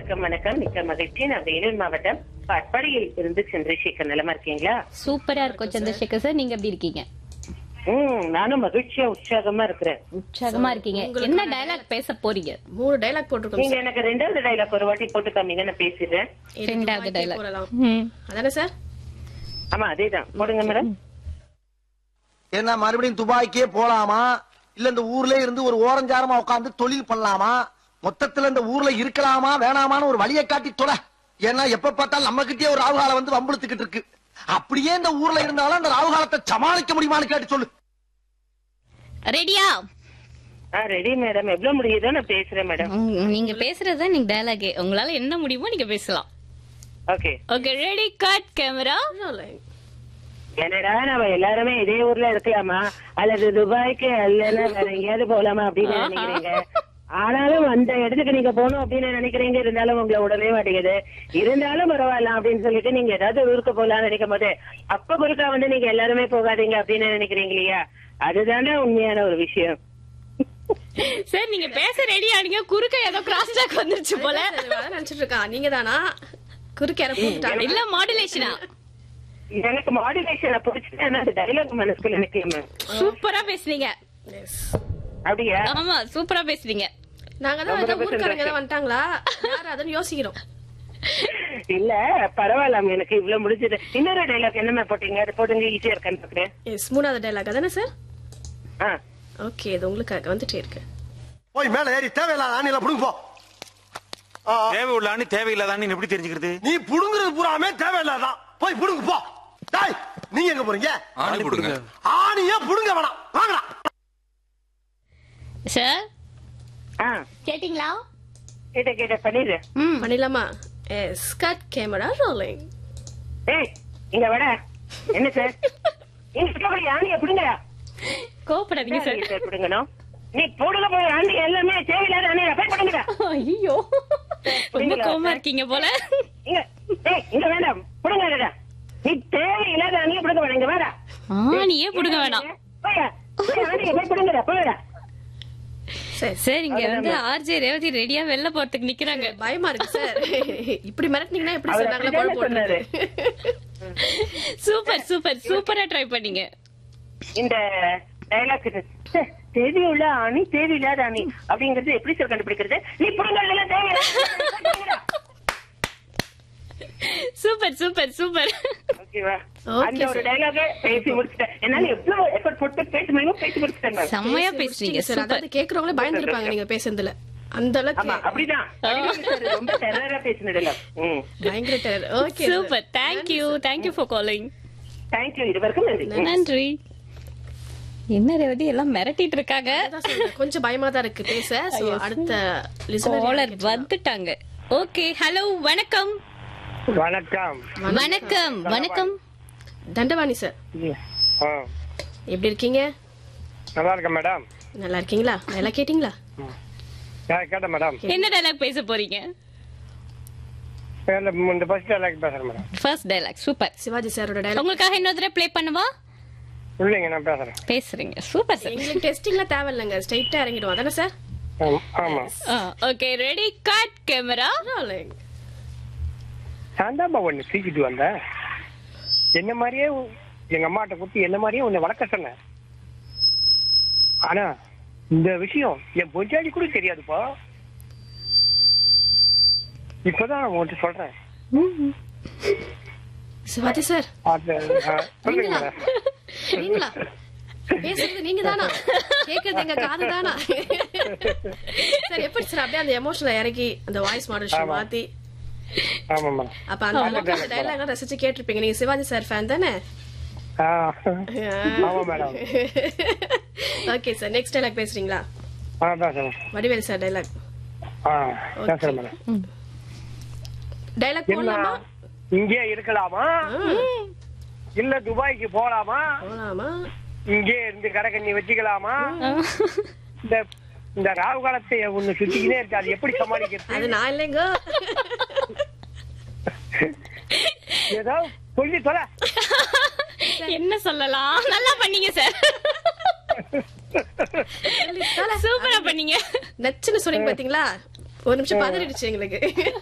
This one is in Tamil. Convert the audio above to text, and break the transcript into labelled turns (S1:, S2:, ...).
S1: வணக்கம் வணக்கம் மிக்க மகிழ்ச்சி நான் வேலூர் மாவட்டம் பட்பாடியில் இருந்து சந்திரசேகர் நிலமா இருக்கீங்களா
S2: சூப்பரா இருக்கும் சந்திரசேகர் சார் நீங்க எப்படி இருக்கீங்க
S1: ம் நானும் மகிழ்ச்சியா உற்சாகமா இருக்கிறேன்
S2: உற்சாகமா இருக்கீங்க என்ன டயலாக் பேச போறீங்க
S3: மூணு டைலாக் போட்டிருக்கோம்
S1: நீங்க எனக்கு ரெண்டாவது டைலாக் ஒரு வாட்டி போட்டு காமிங்க நான் பேசிடுறேன்
S3: சார்.
S2: ரெண்டாவது
S3: இதுக்கு
S2: dialogue.
S3: போடலாம்.
S2: ம்.
S3: அதானே சார்
S1: ஆமா அதேதான் போடுங்க மேடம்
S4: என்ன மறுபடியும் துபாய்க்கே போலாமா இல்ல இந்த ஊர்ல இருந்து ஒரு ஓரஞ்சாரமா உட்கார்ந்து தொழில் பண்ணலாமா மொத்தத்துல இந்த ஊர்ல இருக்கலாமா வேணாமான்னு ஒரு வழியை காட்டி தொலை ஏன்னா எப்ப பார்த்தாலும் நம்ம கிட்டே ஒரு ராவுகாலம் வந்து வம்புழுத்துக்கிட்டு இருக்கு அப்படியே இந்த ஊர்ல இருந்தாலும் அந்த ராவுகாலத்தை சமாளிக்க முடியுமான்னு கேட்டு சொல்லு
S2: ரெடியா
S1: ஆ ரெடி மேடம் எவ்வளவு முடியுதோ நான் பேசுறேன் மேடம்
S2: உம், நீங்க பேசுறது நீங்க டயலாக் உங்களால என்ன முடியுமோ நீங்க பேசலாம்
S1: okay
S2: okay ready cut camera
S1: என்னடா நம்ம எல்லாருமே இதே ஊர்ல இருக்கலாமா அல்லது துபாய்க்கு அல்லனா வேற எங்கேயாவது போலாமா அப்படின்னு நினைக்கிறீங்க ஆனாலும் அந்த இடத்துக்கு நீங்க போகணும் அப்படின்னு நினைக்கிறீங்க இருந்தாலும் உங்களை உடனே மாட்டேங்குது இருந்தாலும் பரவாயில்ல அப்படின்னு சொல்லிட்டு நீங்க ஏதாவது ஊருக்கு போகலாம்னு நினைக்கும் போது அப்ப குறுக்கா வந்து நீங்க எல்லாருமே போகாதீங்க அப்படின்னு நினைக்கிறீங்க இல்லையா அதுதானே உண்மையான ஒரு விஷயம்
S2: சார் நீங்க பேச ரெடி ஆனீங்க குறுக்க ஏதோ கிராஸ் டாக் வந்துருச்சு போல
S3: நினைச்சிட்டு இருக்கான் நீங்க தானா குறுக்க யாரை போட்டுட்டாங்க
S2: இல்ல மாடுலேஷனா
S1: எனக்கு மாடுலேஷனை பிடிச்சிட்டு அந்த டைலாக் மனசுக்குள்ள நிக்கலாமா
S2: சூப்பரா பேசுனீங்க
S1: அப்படியா
S2: ஆமா சூப்பரா பேசுறீங்க
S3: நாங்க தான் வந்து ஊர்க்காரங்க தான் வந்துட்டாங்களா யார் அதுன்னு யோசிக்கிறோம்
S1: இல்ல பரவாயில்ல எனக்கு இவ்வளவு முடிஞ்சது இன்னொரு டைலாக் என்னமே போட்டீங்க அது போட்டுங்க ஈஸியா இருக்கான்னு பாக்குறேன்
S3: எஸ் மூணாவது டைலாக் அதானே சார்
S1: ஆ
S3: ஓகே இது உங்களுக்காக வந்துட்டே இருக்கு
S4: போய் மேல ஏறி தேவையில்லாத ஆணில புடுங்க போ ஆ,
S5: தேவை உள்ளான்னு தேவையில்லாதான்னு எப்படி தெரிஞ்சுக்கிறது
S4: நீ புடுங்குறது பூராமே தேவையில்லாதான் போய் புடுங்க போ டாய் நீங்க எங்க போறீங்க
S5: ஆணி போடுங்க
S4: ஆணியே புடுங்க வேணாம் வாங்கடா
S2: சார்
S1: ஆ
S2: கேட்டிங்களா
S1: கேட்ட கேட்ட பண்ணிடு
S2: ம்
S3: பண்ணிடலாமா எஸ் கட் கேமரா ரோலிங்
S1: ஏய் இங்க வட என்ன சார் இங்க இருக்கக்கூடிய ஆணிய பிடுங்க
S2: கோபப்படாதீங்க சார்
S1: சார் பிடுங்கணும் நீ போடுங்க போய் ஆண்டி எல்லாமே தேவையில்லாத ஆணிய போய் பிடுங்க
S2: ஐயோ ரொம்ப கோமா இருக்கீங்க போல
S1: இங்க ஏய் இங்க வேண்டாம் பிடுங்க இல்லடா. நீ தேவையில்லாத ஆணிய பிடுங்க வேணாம் இங்க வேடா
S2: ஆணியே புடுங்க வேணாம்
S1: போயா போய் ஆணிய போய் பிடுங்கடா போயடா
S3: சரி
S2: சார் இங்க வந்து ஆர்ஜே ரேவதி ரெடியா வெளில போறதுக்கு நிக்கிறாங்க
S3: பயமா இருக்கு சார் இப்படி மிரட்டினீங்கன்னா எப்படி
S1: அவர்
S3: சார் நாங்களே
S1: அப்படிதானே
S3: குழப்பம்
S1: சொன்னாரு.
S2: சூப்பர் சூப்பர் சூப்பரா ட்ரை பண்ணீங்க
S1: இந்த டைலாக் தேவையுள்ள ஆணி தேவையில்லாத ஆணி அப்படிங்கறது எப்படி சார் கண்டுபிடிக்கிறது நீ புடுங்கலாம் தேவையில்லை
S2: சூப்பர் சூப்பர் சூப்பர்
S1: ஓகேவா
S3: Okay,
S1: அந்த ஒரு
S3: sir.
S1: டைலாக பேசி முடிச்சிட்டேன் என்னால எவ்வளவு எஃபர்ட் போட்டு பேச முடியுமோ பேசி முடிச்சிட்டேன் ma'am.
S2: செம்மையா பேசுறீங்க
S3: சார்
S2: சூப்பர்
S3: அதாவது கேக்குறவங்களே பயந்துருப்பாங்க நீங்க பேசுறதுல அந்த
S1: ஆமா
S3: அளவுக்கு
S1: அப்படிதான் அப்படிதான் sir, ரொம்ப டெரரா பேசினதுல ம்
S3: பயங்கர terror okay
S2: super thank you thank you for calling
S1: thank you இது வரைக்கும் நன்றி
S2: நன்றி என்ன ரேவதி எல்லாம் மிரட்டிட்டு இருக்காங்க
S3: கொஞ்சம் பயமா தான் இருக்கு பேச So, அடுத்த
S2: காலர்
S3: லிசனர்
S2: வந்துட்டாங்க ஓகே ஹலோ வணக்கம்
S6: வணக்கம்
S2: வணக்கம் வணக்கம்
S3: தண்டவாணி சார்
S6: ஆ,
S3: எப்படி இருக்கீங்க
S6: நல்லா இருக்கேன் மேடம்
S3: நல்லா இருக்கீங்களா நல்லா கேட்டீங்களா
S6: நான் கேட்டேன் மேடம்
S2: என்ன டைலாக் பேச போறீங்க
S6: இல்ல, இந்த ஃபர்ஸ்ட் டைலாக் பேசுறேன் madam
S2: first dialogue super
S3: Sivaji சாரோட டைலாக்
S2: உங்களுக்காக இன்னொரு தடவை ப்ளே பண்ணவா
S6: இல்லைங்க நான் பேசுறேன்
S2: பேசுறீங்க சூப்பர் சார்
S3: எங்களுக்கு டெஸ்டிங்லாம் தேவையில்லைங்க ஸ்ட்ரைட்டா இறங்கிடுவோம் அதானே சார்
S6: ஆமா, ஆமா
S2: ஓகே ரெடி கட் கேமரா
S6: நான் தான் ஒன்னு தூக்கிட்டு வந்தேன் என்ன மாதிரியே உ- எங்க அம்மாட்ட கொடுத்து என்ன மாதிரியே உன்னை வளர்க்க சொன்னேன் ஆனா இந்த விஷயம் என் பொஞ்சாடி கூட தெரியாதுப்பா இப்பதான் நான் உன்கிட்ட சொல்றேன்
S3: சிவாஜி சார்
S6: அது, ஆ, சொல்லுங்க மேடம்
S3: நீங்களா பேசுறது நீங்க தானா கேக்குறது எங்க காது தானா சார் எப்படி சார் அப்படியே அந்த எமோஷனல் இறக்கி அந்த வாய்ஸ் மாடலேஷன்
S6: ஆமா.
S3: மாத்தி
S6: ஆமா மேடம்
S3: அப்ப அந்த அளவுக்கு அந்த டைலாக் ரசிச்சு கேட்டிருப்பீங்க நீங்க சிவாஜி சார் ஃபேன் தானே
S6: ஆ, ஆமா madam
S3: okay sir next dialogue பேசுறீங்களா
S6: ஆ பேசுறேன்
S3: வடிவேல் சார் டைலாக்
S6: ஆ பேசுறேன் மேடம்
S3: டைலாக்
S6: என்ன
S3: போடலாமா
S6: இங்கே இருக்கலாமா இல்ல துபாய்க்கு போலாமா
S3: போலாமா
S6: இங்கே இருந்து கடைக்கண்ணி வச்சுக்கலாமா இந்த இந்த ராகு காலத்தை ஒண்ணு சுத்திக்கினே இருக்கு அது எப்படி சமாளிக்கிறது
S3: அது நான் இல்லைங்க
S6: ஏதோ சொல்லி தொலை
S2: என்ன சொல்லலாம் நல்லா பண்ணீங்க சார் சூப்பரா பண்ணீங்க
S3: நச்சுன்னு சொன்னீங்க பாத்தீங்களா ஒரு நிமிஷம் பதறிடுச்சு எங்களுக்கு